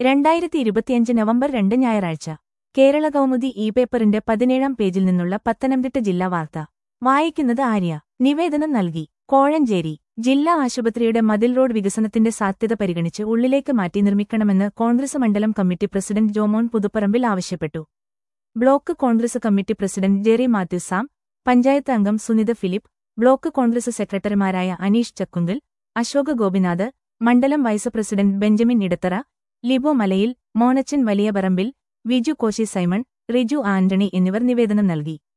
രണ്ടായിരത്തി ഇരുപത്തിയഞ്ച് നവംബർ രണ്ട് ഞായറാഴ്ച കേരള കൗമുദി ഇ പേപ്പറിന്റെ പതിനേഴാം പേജിൽ നിന്നുള്ള പത്തനംതിട്ട ജില്ലാ വാർത്ത വായിക്കുന്നത് ആര്യ നിവേദനം നൽകി കോഴഞ്ചേരി ജില്ലാ ആശുപത്രിയുടെ മതിൽ റോഡ് വികസനത്തിന്റെ സാധ്യത പരിഗണിച്ച് ഉള്ളിലേക്ക് മാറ്റി നിർമ്മിക്കണമെന്ന് കോൺഗ്രസ് മണ്ഡലം കമ്മിറ്റി പ്രസിഡന്റ് ജോമോൻ പുതുപ്പറമ്പിൽ ആവശ്യപ്പെട്ടു block Congress committee president Jerry Mathew Sam panchayat അംഗം സുനിത ഫിലിപ്പ് ബ്ലോക്ക് കോൺഗ്രസ് സെക്രട്ടറിമാരായ അനീഷ് ചക്കുങ്കിൽ അശോക് ഗോപിനാഥ് മണ്ഡലം വൈസ് പ്രസിഡന്റ് ബെഞ്ചമിൻ ഇടത്തറ ലിബോ മലയിൽ മോനച്ചൻ വലിയ പറമ്പിൽ വിജു കോശി സൈമൺ റിജു ആന്റണി എന്നിവർ നിവേദനം നൽകി